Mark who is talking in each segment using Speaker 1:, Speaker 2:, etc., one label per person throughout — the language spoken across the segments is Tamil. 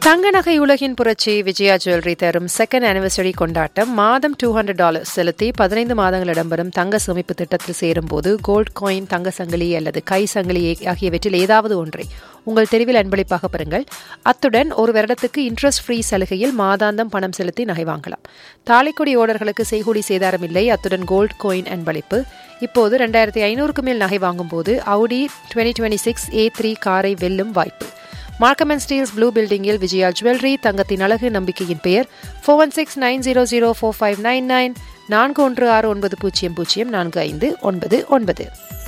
Speaker 1: தங்க நகை உலகின் புரட்சி விஜயா ஜுவல்லரி தரும் செகண்ட் ஆனிவர்சரி கொண்டாட்டம் மாதம் டூ ஹண்ட்ரட் டாலர் செலுத்தி பதினைந்து மாதங்கள் இடம்பெறும் தங்க சேமிப்பு திட்டத்தில் சேரும்போது கோல்ட் காயின் தங்க சங்கிலி அல்லது கை சங்கிலி ஆகியவற்றில் ஏதாவது ஒன்றை உங்கள் தெருவில் அன்பளிப்பாக பெறுங்கள் அத்துடன் ஒரு வருடத்துக்கு இன்ட்ரெஸ்ட் ஃப்ரீ சலுகையில் மாதாந்தம் பணம் செலுத்தி நகை வாங்கலாம் தாலிக்கொடி ஓடர்களுக்கு செய்கூலி சேதாரம் இல்லை அத்துடன் கோல்ட் காயின் அன்பளிப்பு இப்போது ரெண்டாயிரத்தி ஐநூறுக்கு மேல் நகை வாங்கும்போது Audi twenty twenty six A three காரை வெல்லும் வாய்ப்பு மார்க்கம் அண்ட் ஸ்டீல்ஸ் ப்ளூ பில்டிங்கில் விஜயா ஜுவல்லரி தங்கத்தின் அழகு நம்பிக்கையின் பெயர் four one six nine zero zero four five nine nine நான்கு ஒன்று ஆறு ஒன்பது பூஜ்ஜியம் பூஜ்ஜியம் நான்கு ஐந்து ஒன்பது ஒன்பது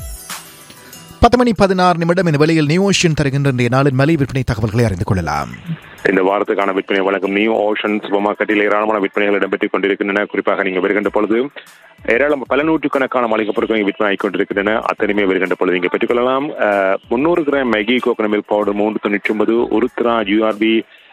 Speaker 2: பத்து மணி பதினாறு நிமிடம் இந்த வேளையில் நியூ ஓஷன் தருகின்ற இன்றைய நாளின் மலை விற்பனை தகவல்களை அறிந்து கொள்ளலாம்
Speaker 3: இந்த வாரத்துக்கான விற்பனை வழங்கும் நியூ ஓஷன் சூப்பர் மார்க்கெட்டில் ஏராளமான விற்பனைகள் இடம்பெற்றுக் கொண்டிருக்கின்றன குறிப்பாக நீங்க வருகின்ற பொழுது ஏராளம் பல நூற்றுக்கணக்கான மளிகை பொருட்கள் விற்பனை ஆகிக் கொண்டிருக்கின்றன அத்தனையுமே வருகின்ற பொழுது நீங்க பெற்றுக்கொள்ளலாம் முன்னூறு gram Maggi coconut milk powder மூன்று தொண்ணூற்றி ஒன்பது உருத்ரா யூஆர்பி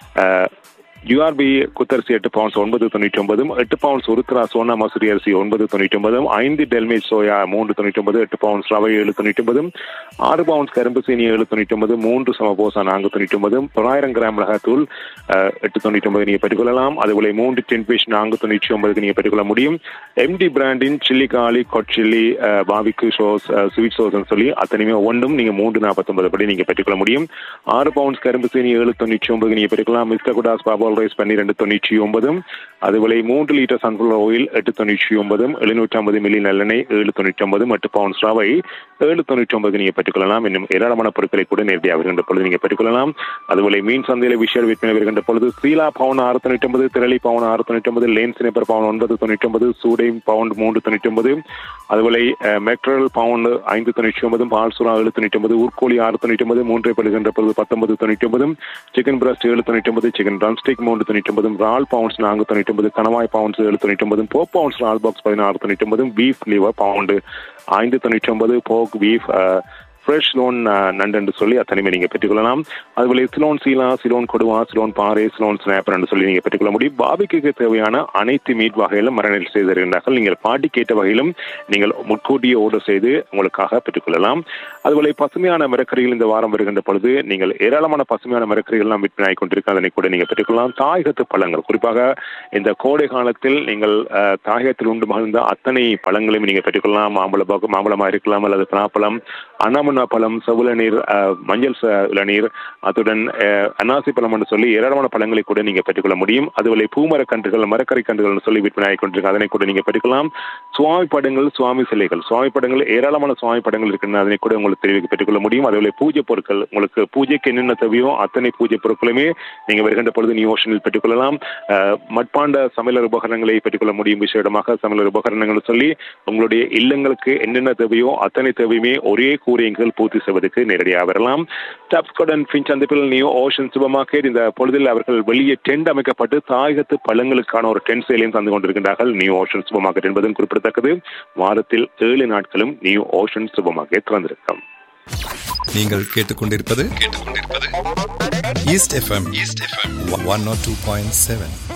Speaker 3: யூஆர்பி குத்தரிசி எட்டு பவுன்ஸ் ஒன்பது தொண்ணூற்றி ஒன்பதும் எட்டு பவுன்ஸ் உருத்ரா சோனா மசூரி அரிசி ஒன்பது தொண்ணூற்றி ஒன்பதும் ஐந்து டெல்மேஜ் சோயா மூன்று தொண்ணூற்றி ஒன்பது எட்டு பவுன்ஸ் ரவை ஏழு தொண்ணூற்றி ஒன்பதும் ஆறு பவுன்ஸ் கரும்பு சீனி ஏழு தொண்ணூற்றி ஒன்பது மூன்று சமபோசா நான்கு தொண்ணூற்றி ஒன்பதும் தொள்ளாயிரம் கிராம் மிளகாத்தூள் எட்டு தொண்ணூற்றி ஒன்பது நீங்கள் பெற்றுக்கொள்ளலாம் அதுபோல மூன்று டென் பீஸ் நான்கு தொண்ணூற்றி ஒன்பதுக்கு நீங்கள் பெற்றுக்கொள்ள முடியும் எம்டி பிராண்டின் சில்லி காலி கொட் சில்லி பாபிக்கு சோஸ் ஸ்வீட் சோஸ்ன்னு சொல்லி அத்தனையுமே ஒன்றும் நீங்கள் மூன்று நாற்பத்தொன்பது படி நீங்கள் பெற்றுக்கொள்ள முடியும் ஆறு பவுன்ஸ் கரும்பு சீனி ஏழு தொண்ணூற்றி ஒன்பது நீங்கள் பெற்றுக்கலாம் மிஸ்டர் குடாஸ் பாபா பெட்ரோல் ரைஸ் பன்னிரெண்டு தொண்ணூற்றி ஒன்பதும் அதுபோல மூன்று லிட்டர் சன்ஃபிளவர் ஆயில் எட்டு தொண்ணூற்றி ஒன்பதும் எழுநூற்றி ஐம்பது மில்லி நல்லெண்ணெய் ஏழு தொண்ணூற்றி ஒன்பதும் எட்டு பவுன்ஸ் ரவை ஏழு தொண்ணூற்றி ஒன்பது நீங்கள் பெற்றுக்கொள்ளலாம் இன்னும் ஏராளமான பொருட்களை கூட நேரடியாக வருகின்ற பொழுது நீங்கள் பெற்றுக்கொள்ளலாம் அதுபோல மீன் சந்தையில் விஷயம் விற்பனை வருகின்ற பொழுது சீலா பவுன் ஆறு தொண்ணூற்றி ஒன்பது திரளி பவுன் ஆறு தொண்ணூற்றி ஒன்பது லேன் சினிப்பர் பவுன் ஒன்பது தொண்ணூற்றி ஒன்பது சூடை பவுண்ட் மூன்று தொண்ணூற்றி ஒன்பது அதுபோல மெக்ட்ரல் பவுண்ட் ஐந்து தொண்ணூற்றி ஒன்பது பால்சுரா ஏழு தொண்ணூற்றி ஒன்பது ஊர்கோழி ஆறு தொண்ணூற்றி ஒன்பது மூன்றை பெறுகின்ற பொழுது பத்தொன்பது தொண்ணூற்றி ஒன்பதும் சிக்கன் பிரஸ்ட் ஏழு தொண்ணூற்றி ஒன்பது சிக்கன் ட்ரம்ஸ்டிக் மூன்று தொண்ணூற்றி ஒன்பதும் ரால் பவுண்ட்ஸ் நான்கு தொண்ணூற்றி ஒன்பது கணவாய் பவுண்ட்ஸ் ஏழு தொண்ணூற்றி ஒன்பதும் போ பவுண்ட்ஸ் ரால் பாக்ஸ் பதினாறு தொண்ணூற்றி ஒன்பதும் பீஃப் லிவர் பவுண்டு ஐந்து தொண்ணூற்றி ஒன்பது போக் பீஃப் ஃப்ரெஷ் லோன் நண்டு என்று சொல்லி அத்தனையுமே நீங்கள் பெற்றுக்கொள்ளலாம் அதுபோல சிலோன் சீலா சிலோன் கொடுவா சிலோன் பாறை சிலோன் ஸ்னாப்பர் என்று சொல்லி நீங்கள் பெற்றுக்கொள்ள முடியும் பாபிக்கு தேவையான அனைத்து மீட் வகையிலும் மரணில் செய்து தருகின்றார்கள் நீங்கள் பாட்டி கேட்ட வகையிலும் நீங்கள் முன்கூட்டியே ஆர்டர் செய்து உங்களுக்காக பெற்றுக்கொள்ளலாம் அதுபோல பசுமையான மரக்கறிகள் இந்த வாரம் வருகின்ற பொழுது நீங்கள் ஏராளமான பசுமையான மரக்கறிகள் எல்லாம் விற்பனை ஆகி கொண்டிருக்க அதனை கூட நீங்கள் பெற்றுக்கொள்ளலாம் தாயகத்து பழங்கள் குறிப்பாக இந்த கோடை காலத்தில் நீங்கள் தாயகத்தில் உண்டு மகிழ்ந்த அத்தனை பழங்களையும் நீங்கள் பெற்றுக்கொள்ளலாம் மாம்பழ மாம்பழமாக இருக்கலாம் அல்லது பலாப்பழம் அண்ணாமண்ணா பழம் செவுல நீர் மஞ்சள் இளநீர் அத்துடன் அன்னாசி பழம் என்று சொல்லி ஏராளமான பழங்களை கூட நீங்கள் பெற்றுக்கொள்ள முடியும் அதுபோல பூமர கன்றுகள் மரக்கரை கன்றுகள் சொல்லி விற்பனை ஆகி கொண்டிருக்க அதனை கூட நீங்கள் பெற்றுக்கலாம் சுவாமி படங்கள் சுவாமி சிலைகள் சுவாமி படங்கள் ஏராளமான சுவாமி படங்கள் இருக்கின்றன அதனை கூட உங்களுக்கு தெரிவிக்க பெற்றுக்கொள்ள முடியும் அதுபோல பூஜை பொருட்கள் உங்களுக்கு பூஜைக்கு என்னென்ன தேவையோ அத்தனை பூஜை பொருட்களுமே நீங்கள் வருகின்ற பொழுது நியூ ஓஷனில் பெற்றுக்கொள்ளலாம் மட்பாண்ட சமையலர் உபகரணங்களை பெற்றுக்கொள்ள முடியும் விசேடமாக சமையலர் உபகரணங்கள் சொல்லி உங்களுடைய இல்லங்களுக்கு என்னென்ன தேவையோ அத்தனை தேவையுமே ஒரே கூறியங்கள் பூர்த்தி செய்வதற்கு நேரடியாக வரலாம் டாப்ஸ்கடன் ஃபின் சந்திப்பில் நியூ ஓஷன் சூப்பர் மார்க்கெட் இந்த பொழுதில் அவர்கள் வெளியே டென்ட் அமைக்கப்பட்டு தாயகத்து பழங்களுக்கான ஒரு டென்ட் சேலையும் தந்து கொண்டிருக்கின்றார்கள் நியூ ஓஷன் சூப்பர் மார்க்கெட் என்பதும் குறிப்பிடத்தக்கது வாரத்தில் ஏழு நாட்களும் நியூ ஓஷன் சூப்பர் மார்க்கெட் திறந்திருக்கும்
Speaker 4: நீங்கள் கேட்டுக்கொண்டிருப்பது கேட்டுக்கொண்டிருப்பது east FM east FM one nought two point seven